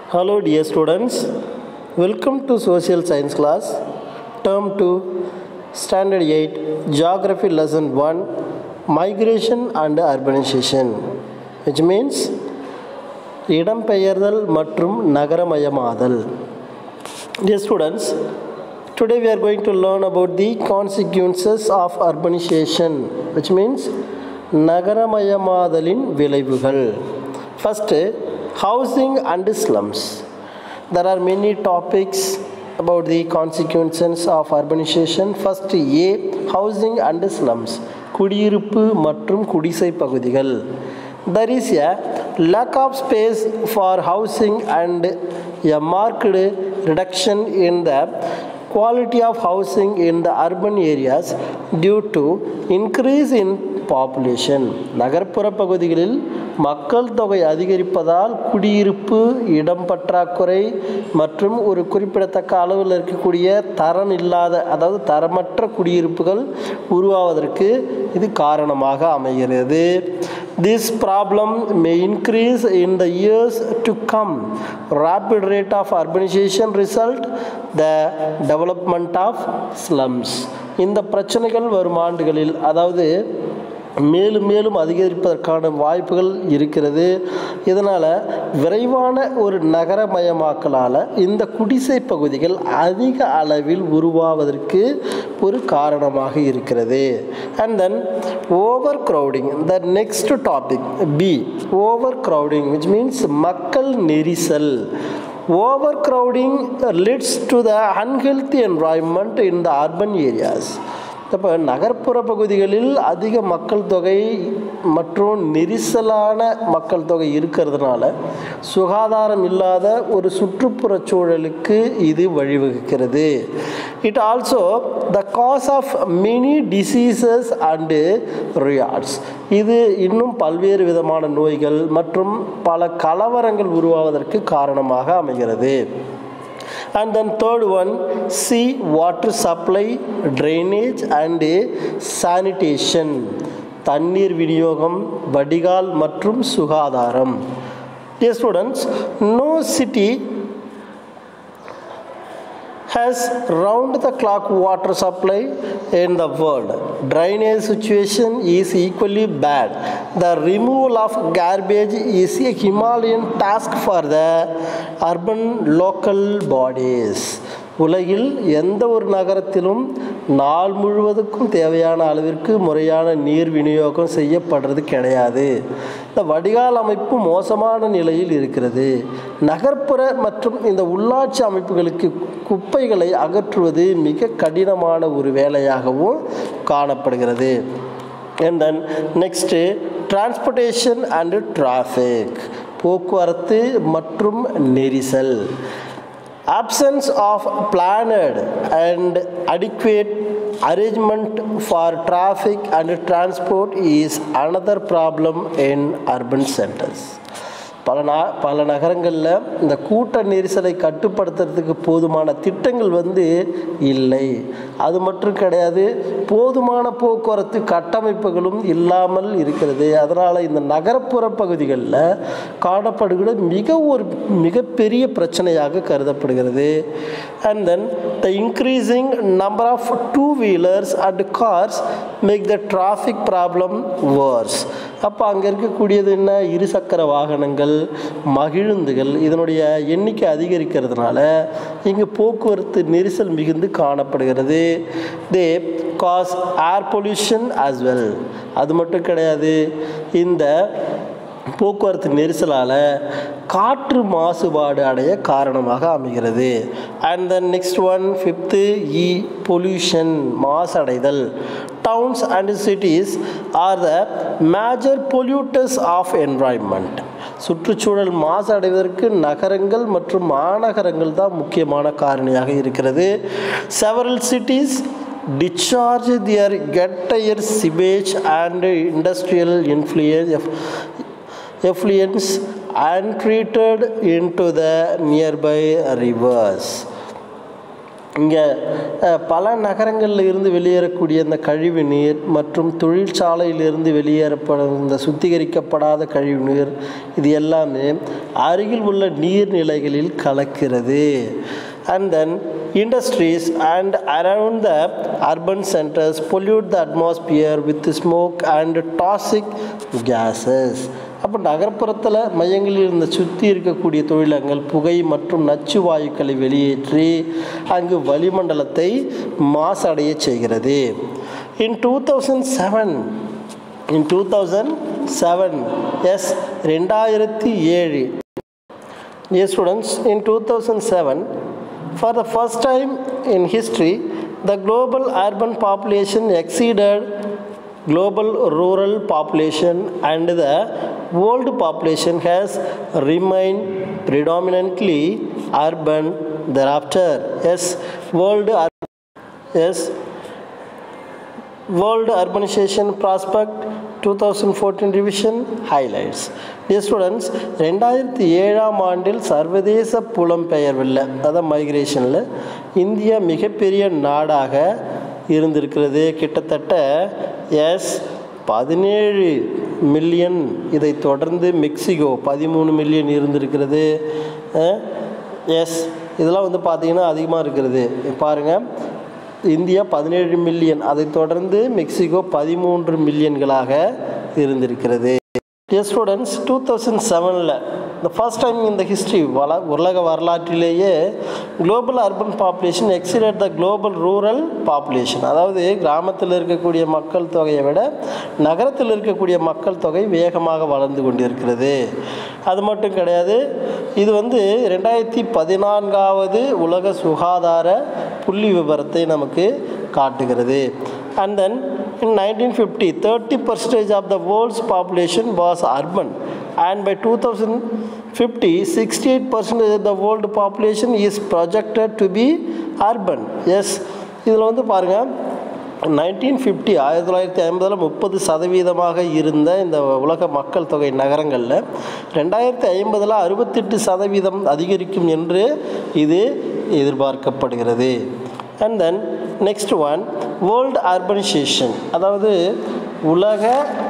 Hello dear students, welcome to social science class, term 2, standard 8, geography lesson 1, migration and urbanization, which means இடம்பெயர்தல் மற்றும் நகரமயமாதல். Dear students, today we are going to learn about the consequences of urbanization, which means நகரமயமாதலின் விளைவுகள். First, housing and slums. There are many topics about the consequences of urbanization. First, A, housing and slums. குடியிருப்பு மற்றும் குடிசை பகுதிகள். There is a lack of space for housing and a marked reduction in the quality of housing in the urban areas due to increase in population நகர்ப்புற பகுதிகளில் மக்கள் தொகை அதிகரிப்பதால் குடியிருப்பு இடம் பற்றாக்குறை மற்றும் ஒரு குறிப்பிடத்தக்க அளவில் இருக்கக்கூடிய தரம் இல்லாத அதாவது தரமற்ற குடியிருப்புகள் உருவாவதற்கு இது காரணமாக அமைகிறது this problem may increase in the years to come rapid rate of urbanisation result the development of slums இந்த பிரச்சனைகள் வரும் ஆண்டுகளில் அதாவது மேலும் மேலும் அதிகரிப்பதற்கான வாய்ப்புகள் இருக்கிறது இதனால் விரைவான ஒரு நகரமயமாக்கலால் இந்த குடிசை பகுதிகள் அதிக அளவில் உருவாவதற்கு ஒரு காரணமாக இருக்கிறது and then overcrowding the next topic B overcrowding which means மக்கள் நெரிசல் overcrowding leads to the unhealthy environment in the urban areas இப்போ நகர்ப்புற பகுதிகளில் அதிக மக்கள் தொகை மற்றும் நெரிசலான மக்கள் தொகை இருக்கிறதுனால சுகாதாரம் இல்லாத ஒரு சுற்றுப்புற சூழலுக்கு இது வழிவகுக்கிறது it also the cause of many diseases and riots இது இன்னும் பல்வேறு விதமான நோய்கள் மற்றும் பல கலவரங்கள் உருவாவதற்கு காரணமாக அமைகிறது and then third one see water supply drainage and sanitation தண்ணீர் விநியோகம் வடிகால் மற்றும் சுகாதாரம் dear students no city has round the clock water supply in the world drainage situation is equally bad the removal of garbage is a himalayan task for the urban local bodies உலகில் எந்த ஒரு நகரத்திலும் நாள் முழுவதுக்கும் தேவையான அளவிற்கு முறையான நீர் விநியோகம் செய்யப்படுறது கிடையாது இந்த வடிகால் அமைப்பு மோசமான நிலையில் இருக்கிறது நகர்ப்புற மற்றும் இந்த உள்ளாட்சி அமைப்புகளுக்கு குப்பைகளை அகற்றுவது மிக கடினமான ஒரு வேலையாகவும் காணப்படுகிறது and then next transportation and traffic போக்குவரத்து மற்றும் நெரிசல் absence of planned and adequate arrangement for traffic and transport is another problem in urban centers பல நா பல நகரங்களில் இந்த கூட்ட நெரிசலை கட்டுப்படுத்துறதுக்கு போதுமான திட்டங்கள் வந்து இல்லை அது மட்டும் கிடையாது போதுமான போக்குவரத்து கட்டமைப்புகளும் இல்லாமல் இருக்கிறது அதனால் இந்த நகரப்புற பகுதிகளில் காணப்படுகிற மிக ஒரு மிகப்பெரிய பிரச்சனையாக கருதப்படுகிறது and then the increasing number of two wheelers and cars make the traffic problem worse அப்போ அங்கே இருக்கக்கூடியது என்ன இருசக்கர வாகனங்கள் மகிழுந்துகள் இதனுடைய எண்ணிக்கை அதிகரிக்கிறதுனால இங்கே போக்குவரத்து நெரிசல் மிகுந்து காணப்படுகிறது they cause air pollution as well அது மட்டும் கிடையாது இந்த போக்குவரத்து நெரிசலால் காற்று மாசுபாடு அடைய காரணமாக அமைகிறது and then next one fifth E pollution மாசடைதல் towns and cities are the major polluters of environment சுற்றுச்சூழல் மாசு அடைவதற்கு நகரங்கள் மற்றும் மாநகரங்கள் தான் முக்கியமான காரணியாக இருக்கிறது several cities discharge their entire sewage and industrial influence effluents untreated into the nearby rivers இங்கே பல நகரங்களில் இருந்து வெளியேறக்கூடிய இந்த கழிவு நீர் மற்றும் தொழிற்சாலையிலிருந்து வெளியேறப்படும் இந்த சுத்திகரிக்கப்படாத கழிவு நீர் இது எல்லாமே அருகில் உள்ள நீர்நிலைகளில் கலக்கிறது and then industries and around the urban centres pollute the atmosphere with smoke and toxic gases அப்போ நகர்ப்புறத்தில் மையங்களில் இருந்த சுற்றி இருக்கக்கூடிய தொழிலகங்கள் புகை மற்றும் நச்சு வாயுக்களை வெளியேற்றி அங்கு வளிமண்டலத்தை மாசடைய செய்கிறது in two thousand seven in two thousand seven yes ரெண்டாயிரத்தி ஏழு Dear students, in 2007, for the first time in history, the global urban population exceeded global rural population and the world population has remained predominantly urban thereafter. Yes, world ur- yes, World Urbanization Prospect 2014 Revision Highlights. Dear students, ரெண்டாயிரத்தி ஏழாம் ஆண்டில் சர்வதேச புலம்பெயர்வில் அதான் மைக்ரேஷனில் India மிகப்பெரிய நாடாக இருந்திருக்கிறது கிட்டத்தட்ட S பதினேழு மில்லியன் இதை தொடர்ந்து மெக்சிகோ பதிமூணு மில்லியன் இருந்திருக்கிறது எஸ் இதெல்லாம் வந்து பார்த்திங்கன்னா அதிகமாக இருக்கிறது பாருங்கள் இந்தியா பதினேழு மில்லியன் அதைத் தொடர்ந்து மெக்சிகோ பதிமூன்று மில்லியன்களாக இருந்திருக்கிறது டியர் ஸ்டூடெண்ட்ஸ் டூ தௌசண்ட் செவனில் இந்த ஃபர்ஸ்ட் டைம் இந்த ஹிஸ்ட்ரி வள உலக வரலாற்றிலேயே global urban population exceeded the global rural population அதாவது கிராமத்தில் இருக்கக்கூடிய மக்கள் தொகையை விட நகரத்தில் இருக்கக்கூடிய மக்கள் தொகை வேகமாக வளர்ந்து கொண்டிருக்கிறது அது மட்டும் கிடையாது இது வந்து ரெண்டாயிரத்தி பதினான்காவது உலக சுகாதார புள்ளி விவரத்தை நமக்கு காட்டுகிறது and then in 1950 30 percentage of the world's population was urban and by 2050 68 percentage of the world population is projected to be urban yes இதில் வந்து பாருங்கள் நைன்டீன் ஃபிஃப்டி ஆயிரத்தி தொள்ளாயிரத்தி ஐம்பதில் முப்பது சதவீதமாக இருந்த இந்த உலக மக்கள் தொகை நகரங்களில் ரெண்டாயிரத்தி ஐம்பதில் அறுபத்தெட்டு சதவீதம் அதிகரிக்கும் என்று இது எதிர்பார்க்கப்படுகிறது and then next one world urbanisation அதாவது உலக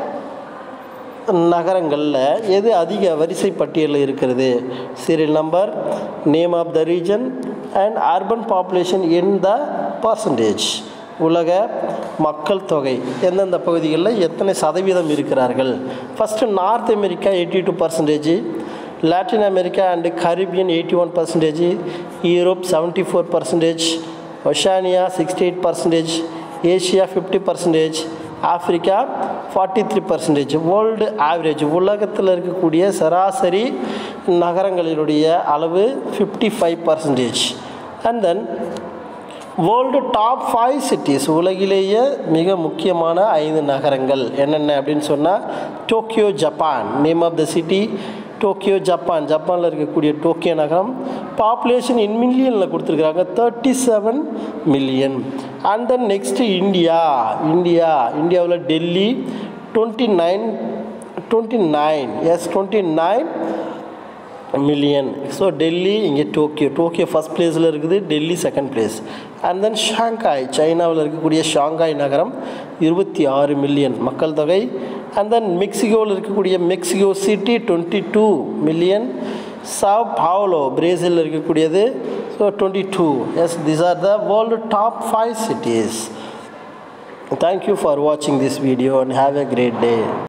நகரங்களில் எது அதிக வரிசை பட்டியலில் இருக்கிறது serial number name of the region and urban population in the percentage உலக மக்கள் தொகை எந்தெந்த பகுதிகளில் எத்தனை சதவீதம் இருக்கிறார்கள் first North America eighty two percentage Latin America and Caribbean eighty one percentage Europe seventy four percentage Oceania sixty eight percentage Asia fifty percentage Africa forty three percentage world average உலகத்தில் இருக்கக்கூடிய சராசரி நகரங்களினுடைய அளவு fifty five percentage and then world top five cities உலகிலேயே மிக முக்கியமான ஐந்து நகரங்கள் என்னென்ன அப்படின்னு சொன்னால் Tokyo Japan name of the city Tokyo Japan ஜப்பானில் இருக்கக்கூடிய டோக்கியோ நகரம் பாப்புலேஷன் இன் மில்லியனில் கொடுத்துருக்குறாங்க thirty seven million and then next India India இந்தியாவில் Delhi twenty nine twenty nine yes twenty nine million so Delhi இங்கே டோக்கியோ டோக்கியோ ஃபஸ்ட் பிளேஸில் இருக்குது Delhi second place and then Shanghai சைனாவில் இருக்கக்கூடிய ஷாங்காய் நகரம் இருபத்தி ஆறு மில்லியன் மக்கள் தொகை அண்ட் தென் மெக்சிகோவில் இருக்கக்கூடிய Mexico City twenty two million Sao Paulo பிரேசிலில் இருக்கக்கூடியது so twenty two yes this are the world top five cities thank you for வாட்சிங் this video and have a great day